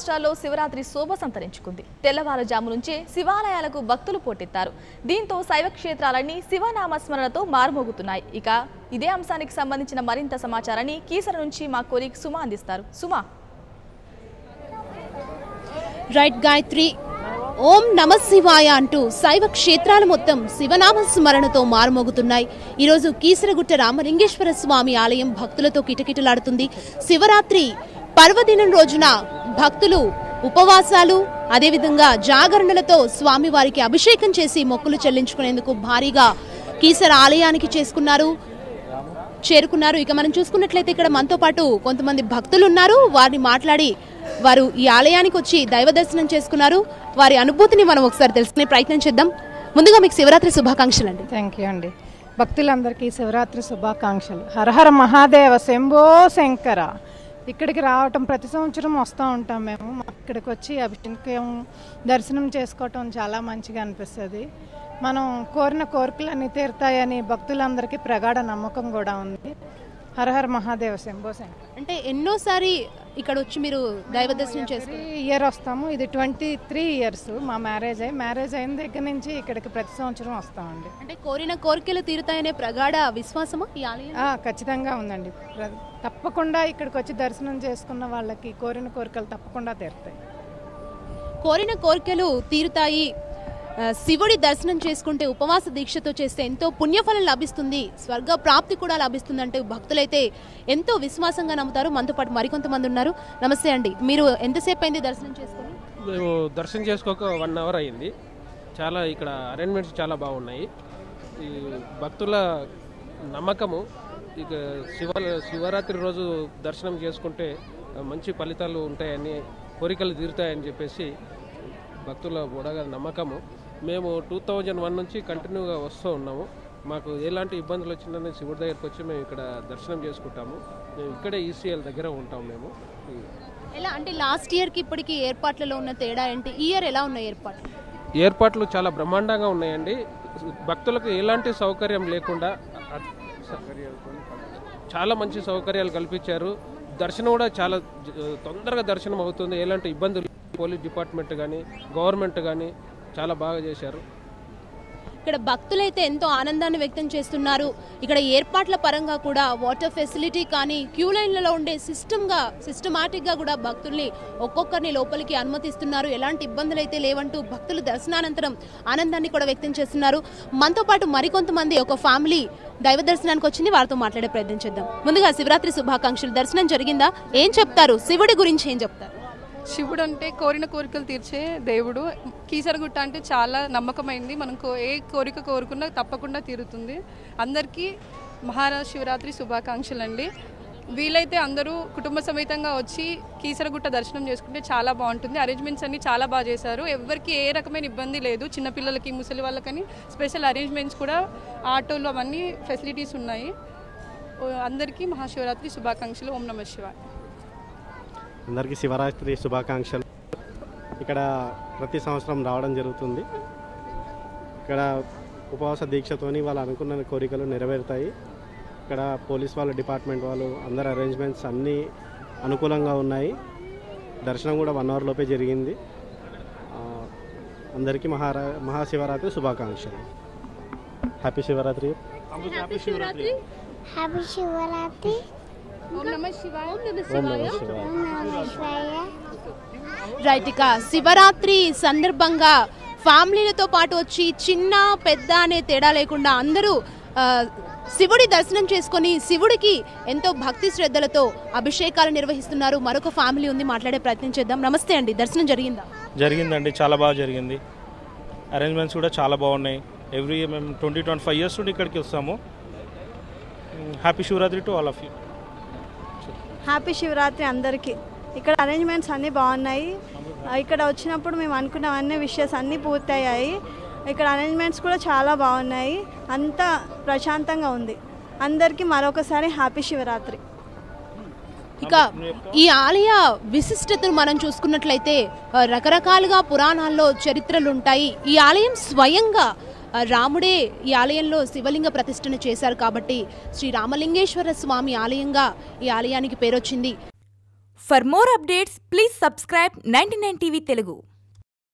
రాష్ట్రాల్లో శివరాత్రి శోభ సంతరించుకుంది తెల్లవారుజాము నుంచే శివాలయాలకు భక్తులు పోటెత్తారు దీంతో శైవ క్షేత్రాలన్నీ శివనామస్మరణతో మారుమోగుతున్నాయి ఇక ఇదే అంశానికి సంబంధించిన మరింత సమాచారాన్ని కీసర నుంచి మా కొలీగ్ సుమా అందిస్తారు సుమా రైట్ గాయత్రి ఓం నమ శివాయ అంటూ శైవ క్షేత్రాలు మొత్తం శివనామ స్మరణతో మారుమోగుతున్నాయి ఈరోజు కీసరగుట్ట రామలింగేశ్వర స్వామి ఆలయం భక్తులతో కిటకిటలాడుతుంది శివరాత్రి పర్వదినం రోజున భక్తులు ఉపవాసాలు అదేవిధంగా జాగరణలతో స్వామివారికి అభిషేకం చేసి మొక్కులు చెల్లించుకునేందుకు భారీగా కీసర ఆలయానికి చేసుకున్నారు చేరుకున్నారు ఇక మనం చూసుకున్నట్లయితే ఇక్కడ మనతో పాటు కొంతమంది భక్తులు ఉన్నారు వారిని మాట్లాడి వారు ఈ ఆలయానికి వచ్చి దైవ దర్శనం చేసుకున్నారు వారి అనుభూతిని మనం ఒకసారి తెలుసుకునే ప్రయత్నం చేద్దాం ముందుగా మీకు శివరాత్రి శుభాకాంక్షలు అండి థ్యాంక్ యూ అండి భక్తులందరికీ శివరాత్రి శుభాకాంక్షలు హరహర మహాదేవ శంభో శంకర ఇక్కడికి రావటం ప్రతి సంవత్సరం వస్తూ ఉంటాం మేము ఇక్కడికి వచ్చి అభిషేకం దర్శనం చేసుకోవటం చాలా మంచిగా అనిపిస్తుంది మనం కోరిన కోరికలన్నీ తీరుతాయని భక్తులందరికీ ప్రగాఢ నమ్మకం కూడా ఉంది హరహర మహాదేవ శంభో శంకర అంటే ఎన్నోసారి ఇక్కడ వచ్చి మీరు దైవ దర్శనం చేసుకున్నారు ఈ ఇయర్ వస్తాము ఇది ట్వంటీ త్రీ ఇయర్స్ మా మ్యారేజ్ అయ్యి మ్యారేజ్ అయిన దగ్గర నుంచి ఇక్కడికి ప్రతి సంవత్సరం వస్తామండి అంటే కోరిన కోరికలు తీరుతాయనే ప్రగాఢ విశ్వాసమా ఈ ఆలయం ఆ, ఖచ్చితంగా ఉందండి ప్ర- తప్పకుండా ఇక్కడికి వచ్చి దర్శనం చేసుకున్న వాళ్ళకి కోరిన కోరికలు తప్పకుండా తీరుతాయి కోరిన కోరికలు తీరుతాయి ఆ, శివుడి దర్శనం చేసుకుంటే ఉపవాస దీక్షతో చేస్తే ఎంతో పుణ్యఫలం లభిస్తుంది స్వర్గ ప్రాప్తి కూడా లభిస్తుంది అంటే భక్తులైతే ఎంతో విశ్వాసంగా నమ్ముతారు మనతో పాటు మరికొంతమంది ఉన్నారు నమస్తే అండి మీరు ఎంతసేపు అయింది దర్శనం చేసుకొని మేము దర్శనం చేసుకోక వన్ అవర్ అయింది చాలా ఇక్కడ అరేంజ్మెంట్స్ చాలా బాగున్నాయి ఈ భక్తుల నమ్మకము ఇక శివ శివరాత్రి రోజు దర్శనం చేసుకుంటే మంచి ఫలితాలు ఉంటాయని కోరికలు తీరుతాయని చెప్పేసి భక్తుల బుడగ నమ్మకము మేము టూ థౌజండ్ వన్ నుంచి కంటిన్యూగా వస్తూ ఉన్నాము మాకు ఎలాంటి ఇబ్బందులు వచ్చినా శివుడి దగ్గరికి వచ్చి మేము ఇక్కడ దర్శనం చేసుకుంటాము మేము ఇక్కడే ఈసీఎల్ దగ్గర ఉంటాం మేము ఎలా అంటే లాస్ట్ ఇయర్కి ఇప్పటికి ఏర్పాట్లలో ఉన్న తేడా ఏంటి ఈ ఇయర్ ఎలా ఉన్నాయి ఏర్పాట్లు ఏర్పాట్లు చాలా బ్రహ్మాండంగా ఉన్నాయండి భక్తులకు ఎలాంటి సౌకర్యం లేకుండా అ- చాలా మంచి సౌకర్యాలు కల్పించారు దర్శనం కూడా చాలా జ- తొందరగా దర్శనం అవుతుంది ఎలాంటి ఇబ్బందులు పోలీస్ డిపార్ట్మెంట్ కానీ గవర్నమెంట్ కానీ చాలా బాగా చేశారు ఇక్కడ భక్తులైతే ఎంతో ఆనందాన్ని వ్యక్తం చేస్తున్నారు ఇక్కడ ఏర్పాట్ల పరంగా కూడా వాటర్ ఫెసిలిటీ కానీ క్యూ లైన్లలో ఉండే సిస్టమ్గా సిస్టమాటిక్గా కూడా భక్తుల్ని ఒక్కొక్కరిని లోపలికి అనుమతిస్తున్నారు ఎలాంటి ఇబ్బందులు అయితే లేవంటూ భక్తులు దర్శనానంతరం ఆనందాన్ని కూడా వ్యక్తం చేస్తున్నారు మనతో పాటు మరికొంతమంది ఒక ఫ్యామిలీ దైవ దర్శనానికి వచ్చింది వారితో మాట్లాడే ప్రయత్నం చేద్దాం ముందుగా శివరాత్రి శుభాకాంక్షలు దర్శనం జరిగిందా ఏం చెప్తారు శివుడి గురించి ఏం చెప్తారు శివుడు అంటే కోరిన కోరికలు తీర్చే దేవుడు కీసరగుట్ట అంటే చాలా నమ్మకమైంది మనం కో ఏ కోరిక కోరుకున్నా తప్పకుండా తీరుతుంది అందరికీ మహారాజ్ శివరాత్రి శుభాకాంక్షలు అండి వీలైతే అందరూ కుటుంబ సమేతంగా వచ్చి కీసరగుట్ట దర్శనం చేసుకుంటే చాలా బాగుంటుంది అరేంజ్మెంట్స్ అన్ని చాలా బాగా చేశారు ఎవరికి ఏ రకమైన ఇబ్బంది లేదు చిన్నపిల్లలకి ముసలి వాళ్ళకని స్పెషల్ అరేంజ్మెంట్స్ కూడా ఆటోలు అవన్నీ ఫెసిలిటీస్ ఉన్నాయి ఓ, అందరికీ మహాశివరాత్రి శుభాకాంక్షలు ఓం నమ శివాయ అందరికీ శివరాత్రి శుభాకాంక్షలు ఇక్కడ ప్రతి సంవత్సరం రావడం జరుగుతుంది ఇక్కడ ఉపవాస దీక్షతోని వాళ్ళు అనుకున్న కోరికలు నెరవేరుతాయి ఇక్కడ పోలీస్ వాళ్ళ డిపార్ట్మెంట్ వాళ్ళు అందరు అరేంజ్మెంట్స్ అన్నీ అనుకూలంగా ఉన్నాయి దర్శనం కూడా వన్ అవర్ లోపే జరిగింది ఆ, అందరికీ మహారా మహాశివరాత్రి శుభాకాంక్షలు హ్యాపీ శివరాత్రి హ్యాపీ శివరాత్రి ఓం నమ శివాయ ఓం నమ ఓం శివాయ నమః శివాయ నమస్కాయ రైట్ ఇక శివరాత్రి సందర్భంగా ఫ్యామిలీలతో పాటు వచ్చి చిన్న పెద్ద అనే తేడా లేకుండా అందరూ ఆ, శివుడి దర్శనం చేసుకొని శివుడికి ఎంతో భక్తి శ్రద్ధలతో అభిషేకాలు నిర్వహిస్తున్నారు మరొక ఫ్యామిలీ ఉంది మాట్లాడే ప్రయత్నం చేద్దాం నమస్తే అండి దర్శనం జరిగిందా జరిగిందండి చాలా బాగా జరిగింది అరేంజ్మెంట్స్ కూడా చాలా బాగున్నాయి ఎవ్రీ మేము ట్వంటీ ట్వంటీ ఫైవ్ ఇయర్స్ నుండి ఇక్కడికి వస్తాము happy Shivaratri to all of you happy Shivaratri అందరికీ ఇక్కడ అరేంజ్మెంట్స్ అన్నీ బాగున్నాయి ఆ, ఇక్కడ వచ్చినప్పుడు మేము అనుకున్నవన్నీ విషయస్ అన్నీ పూర్తయ్యాయి ఇక్కడ అరేంజ్మెంట్స్ కూడా చాలా బాగున్నాయి అంతా ప్రశాంతంగా ఉంది అందరికీ మరొకసారి హ్యాపీ శివరాత్రి ఇక ఈ ఆలయ విశిష్టతను మనం చూసుకున్నట్లయితే ఆ, రకరకాలుగా పురాణాల్లో చరిత్రలు ఉంటాయి ఈ ఆలయం స్వయంగా ఆ, రాముడే ఈ ఆలయంలో శివలింగ ప్రతిష్టను చేశారు కాబట్టి శ్రీ రామలింగేశ్వర స్వామి ఆలయంగా ఈ ఆలయానికి పేరొచ్చింది for more updates please subscribe ninety TV Telugu